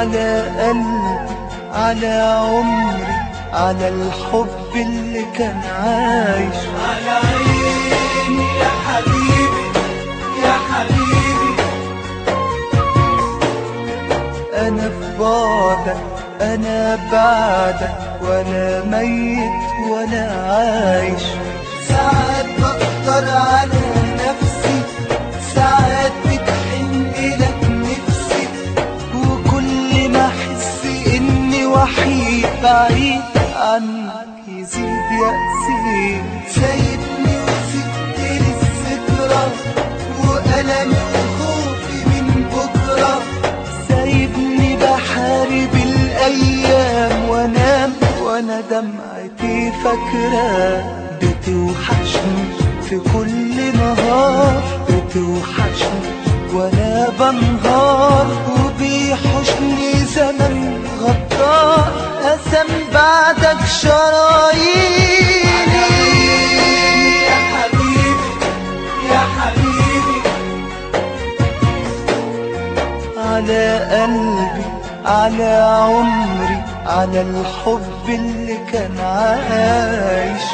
على قلبي على عمري على الحب اللي كان عايش على عيني يا حبيبي يا حبيبي انا في بعدك انا بعدك ولا ميت ولا عايش ساعات بقدر على نفسي ساعات بتحن لك نفسي وكل ما احس اني وحيد بعيد عنك يزيد يأسي سايبني وسبت لي الذكرى وألمي وخوفي من بكرة سايبني بحارب الايام وانام وانا دمعتي فاكرة بتوحشني في كل نهار بتوحشني وانا بنهار وبيحشني زمن غدار قسم بعدك شراييني يا حبيبي يا حبيبي على قلبي على عمري على الحب اللي كان عايش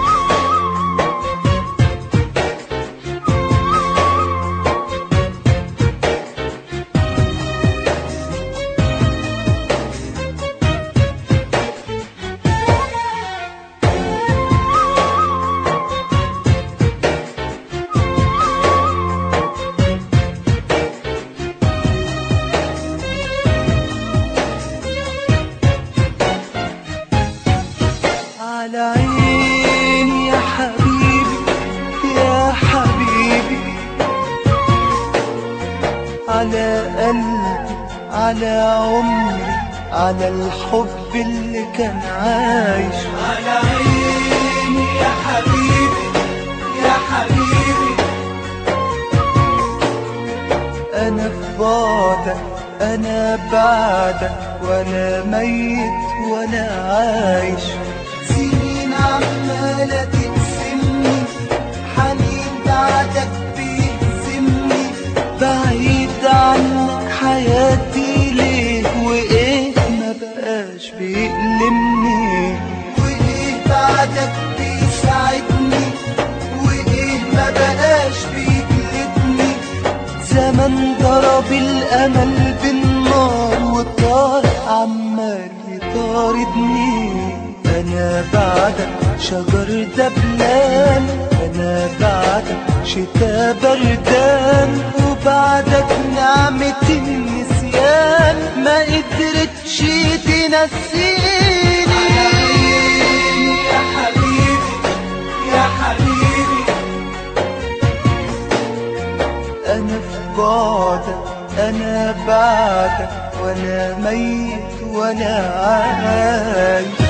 على عيني يا حبيبي يا حبيبي على قلبي على عمري على الحب اللي كان عايش على عيني يا حبيبي يا حبيبي انا في بعدك انا بعدك ولا ميت ولا عايش سنين عمالة تقسمني حنين بعدك بيهزمني بعيد عنك حياتي ليه وايه ما بقاش بيألمني وإيه بعدك بيساعدني وإيه ما بقاش بيجلدني زمن ضرب الامل بالنار وطار عمال يطاردني انا بعدك شجر دبلان انا بعدك شتا بردان وبعدك نعمة النسيان ما قدرتش تنسيني يا حبيبي يا حبيبي أنا في بعدك أنا بعدك ولا ميت ولا عايش